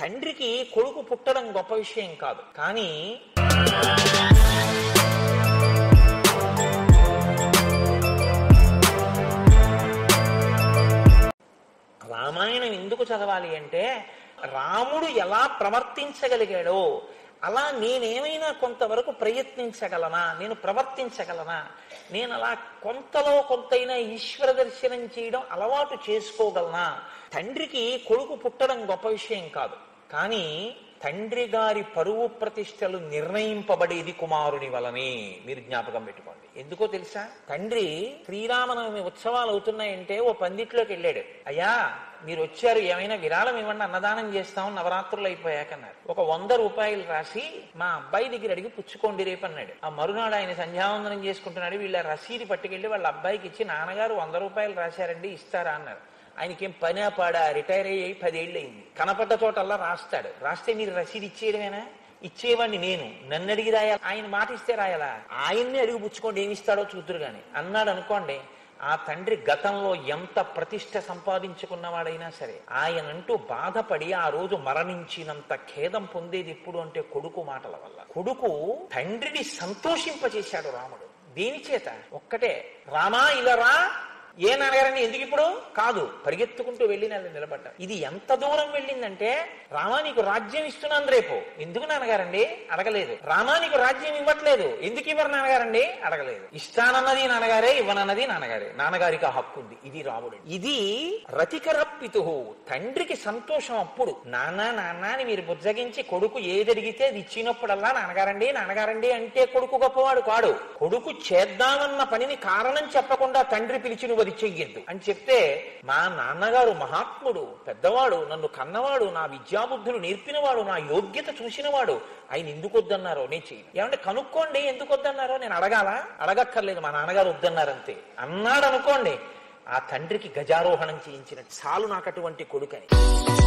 తండ్రికి కొడుకు పుట్టడం గొప్ప విషయం కాదు కానీ రామాయణం ఎందుకు చదవాలి అంటే రాముడు ఎలా ప్రవర్తించగలిగాడో అలా నేనేమైనా కొంతవరకు ప్రయత్నించగలనా నేను ప్రవర్తించగలనా నేను అలా కొంతలో కొంతైనా ఈశ్వర దర్శనం చేయడం అలవాటు చేసుకోగలనా తండ్రికి కొడుకు పుట్టడం గొప్ప విషయం కాదు కానీ తండ్రి గారి పరువు ప్రతిష్టలు నిర్ణయింపబడేది కుమారుని వలనే మీరు జ్ఞాపకం పెట్టుకోండి ఎందుకో తెలుసా తండ్రి శ్రీరామనవమి ఉత్సవాలు అవుతున్నాయంటే ఓ పందిట్లోకి వెళ్ళాడు అయ్యా మీరు వచ్చారు ఏమైనా విరాళం ఇవ్వండి అన్నదానం చేస్తాం నవరాత్రులు అయిపోయాకన్నారు ఒక వంద రూపాయలు రాసి మా అబ్బాయి దగ్గర అడిగి పుచ్చుకోండి రేపు అన్నాడు ఆ మరునాడు ఆయన సంధ్యావందనం చేసుకుంటున్నాడు వీళ్ళ రసీది పట్టుకెళ్ళి వాళ్ళ అబ్బాయికి ఇచ్చి నాన్నగారు వంద రూపాయలు రాశారండి ఇస్తారా అన్నారు ఆయనకేం పనా పాడా రిటైర్ అయ్యి పదేళ్ళు అయింది కనపడ్డ చోటల్లా రాస్తాడు రాస్తే మీరు రసీదు ఇచ్చేయడమేనా ఇచ్చేవాడిని నేను నన్ను అడిగి రాయాలి ఆయన మాట ఇస్తే రాయాలా ఆయన్ని అడిగి పుచ్చుకోండి ఏమి ఇస్తాడో చూద్దరు గాని అన్నాడు అనుకోండి ఆ తండ్రి గతంలో ఎంత ప్రతిష్ట సంపాదించుకున్నవాడైనా సరే ఆయనంటూ బాధపడి ఆ రోజు మరణించినంత ఖేదం పొందేది ఎప్పుడు అంటే కొడుకు మాటల వల్ల కొడుకు తండ్రిని సంతోషింపచేశాడు రాముడు దేని చేత ఒక్కటే రామా ఇలా రా ఏ నాన్నగారని ఎందుకు ఇప్పుడు కాదు పరిగెత్తుకుంటూ వెళ్ళి నెల నిలబడ్డా ఇది ఎంత దూరం వెళ్ళిందంటే రామా నీకు రాజ్యం ఇస్తున్నాను రేపు ఎందుకు నాన్నగారండి అడగలేదు రామా నీకు రాజ్యం ఇవ్వట్లేదు ఎందుకు ఇవ్వరు నాన్నగారండి అడగలేదు ఇస్తానన్నది నాన్నగారే ఇవ్వనన్నది నాన్నగారే నాన్నగారికి ఆ హక్కు ఉంది ఇది రాముడు ఇది రతికరప్పితు తండ్రికి సంతోషం అప్పుడు నాన్న నాన్న అని మీరు బుజ్జగించి కొడుకు ఏదడిగితే అది ఇచ్చినప్పుడల్లా నాన్నగారండి నాన్నగారండి అంటే కొడుకు గొప్పవాడు కాడు కొడుకు చేద్దామన్న పనిని కారణం చెప్పకుండా తండ్రి పిలిచి నువ్వు అది చెయ్యొద్దు అని చెప్తే మా నాన్నగారు మహాత్ముడు పెద్దవాడు నన్ను కన్నవాడు నా విద్యాబుద్ధులు నేర్పినవాడు నా యోగ్యత చూసినవాడు ఆయన ఎందుకు వద్దన్నారో నేను చెయ్యను ఏమంటే కనుక్కోండి ఎందుకు వద్దన్నారో నేను అడగాల అడగక్కర్లేదు మా నాన్నగారు వద్దన్నారంతే అన్నాడు అనుకోండి ఆ తండ్రికి గజారోహణం చేయించిన చాలు నాకు అటువంటి కొడుకని